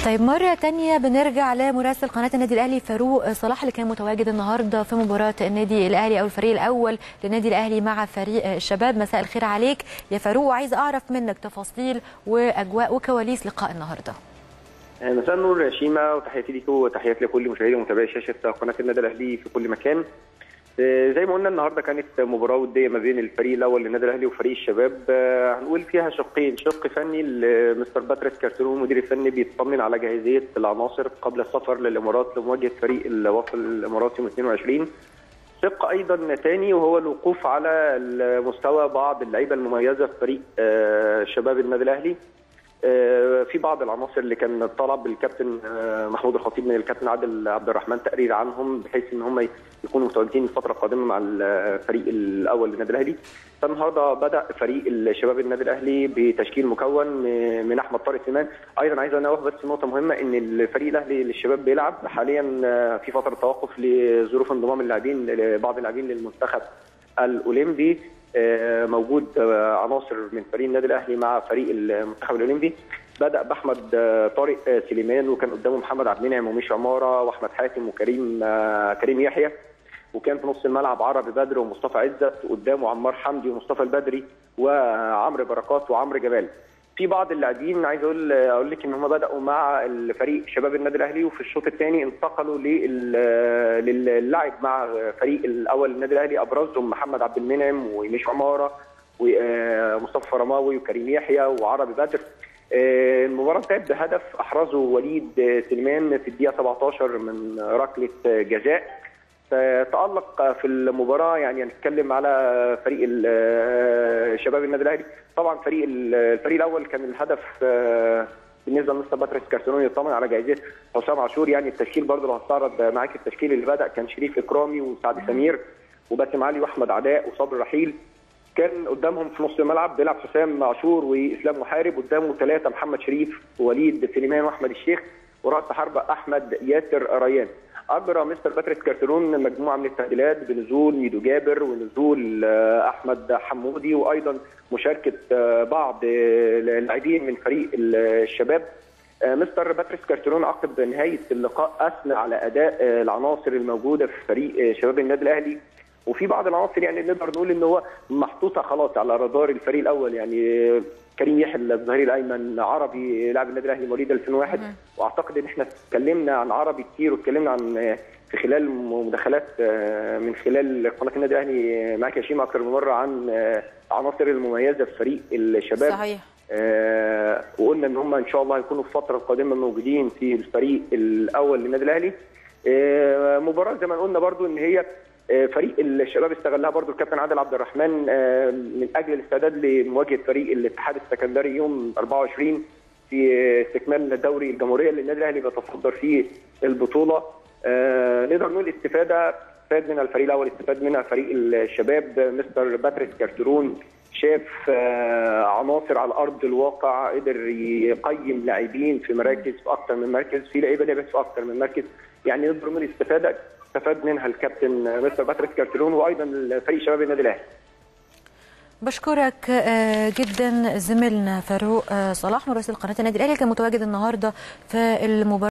طيب مرة تانية بنرجع لمراسل قناة النادي الأهلي فاروق صلاح اللي كان متواجد النهاردة في مباراة النادي الأهلي أو الفريق الأول للنادي الأهلي مع فريق الشباب مساء الخير عليك يا فاروق وعايز أعرف منك تفاصيل وأجواء وكواليس لقاء النهاردة مساء النور يا شيماء وتحياتي ليكم وتحياتي لكل مشاهدي ومتابعي شاشه قناه النادي الاهلي في كل مكان. زي ما قلنا النهارده كانت مباراه وديه ما بين الفريق الاول للنادي الاهلي وفريق الشباب هنقول فيها شقين شق فني مستر باتريس كارترون المدير الفني بيطمن على جاهزيه العناصر قبل السفر للامارات لمواجهه فريق الوصل الاماراتي يوم 22 شق ايضا ثاني وهو الوقوف على مستوى بعض اللعيبه المميزه في فريق شباب النادي الاهلي في بعض العناصر اللي كان طلب الكابتن محمود الخطيب من الكابتن عادل عبد الرحمن تقرير عنهم بحيث ان هم يكونوا متواجدين الفتره القادمه مع الفريق الاول للنادي الاهلي. فالنهارده بدا فريق الشباب النادي الاهلي بتشكيل مكون من احمد طارق سليمان، ايضا عايز انوه بس نقطه مهمه ان الفريق الاهلي للشباب بيلعب حاليا في فتره توقف لظروف انضمام اللاعبين بعض اللاعبين للمنتخب الاولمبي موجود عناصر من فريق النادي الاهلي مع فريق المنتخب الاولمبي بدا باحمد طارق سليمان وكان قدامه محمد عبد المنعم وميش عماره واحمد حاتم وكريم كريم يحيى وكان في نص الملعب عربي بدر ومصطفى عزت قدامه عمار حمدي ومصطفى البدري وعمرو بركات وعمرو جبال في بعض اللاعبين عايز اقول اقول لك ان هم بداوا مع الفريق شباب النادي الاهلي وفي الشوط الثاني انتقلوا للعب مع فريق الاول النادي الاهلي ابرزهم محمد عبد المنعم وميش عماره ومصطفى رماوي وكريم يحيى وعربي بدر المباراه انتهت بهدف احرزه وليد سليمان في الدقيقه 17 من ركله جزاء تألق في المباراة يعني هنتكلم على فريق شباب النادي الأهلي طبعا فريق الفريق الأول كان الهدف بالنسبه لمستر باتريس كارسونون يطمن على جائزه حسام عاشور يعني التشكيل برضه لو هستعرض معاك التشكيل اللي بدا كان شريف اكرامي وسعد سمير وباسم علي واحمد عداء وصبري رحيل كان قدامهم في نص الملعب بيلعب حسام عاشور واسلام محارب قدامه ثلاثه محمد شريف ووليد سليمان واحمد الشيخ وراس حربه احمد ياسر ريان اجرى مستر باتريس كارترون مجموعه من التعديلات بنزول ميدو جابر ونزول احمد حمودي وايضا مشاركه بعض اللاعبين من فريق الشباب مستر باتريس كارترون عقب نهايه اللقاء اثنى على اداء العناصر الموجوده في فريق شباب النادي الاهلي وفي بعض العناصر يعني نقدر نقول ان هو محطوطه خلاص على رادار الفريق الاول يعني كريم يحيى الظهير الايمن عربي لاعب النادي الاهلي مواليد 2001 واعتقد ان احنا اتكلمنا عن عربي كتير واتكلمنا عن في خلال مداخلات من خلال قناه النادي الاهلي معاك يا شيماء اكثر من مره عن عناصر المميزه في فريق الشباب صحيح آه وقلنا ان هم ان شاء الله هيكونوا في الفتره القادمه موجودين في الفريق الاول للنادي الاهلي آه مباراه زي ما قلنا برضو ان هي فريق الشباب استغلها برضو الكابتن عادل عبد الرحمن من اجل الاستعداد لمواجهه فريق الاتحاد السكندري يوم 24 في استكمال دوري الجمهوريه اللي النادي الاهلي بيتصدر فيه البطوله نقدر نقول استفاده استفاد منها الفريق الاول استفاد منها فريق الشباب مستر باتريس كارترون شاف عناصر على ارض الواقع قدر يقيم لاعبين في مراكز في اكثر من مركز في لعيبه لعبت في اكثر من مركز يعني نقدر نقول استفاده استفاد منها الكابتن مستر باتريس كارترون وايضا فريق شباب النادي الاهلي بشكرك جدا زميلنا فاروق صلاح مراسل قناه النادي الاهلي كان متواجد النهارده في المباراه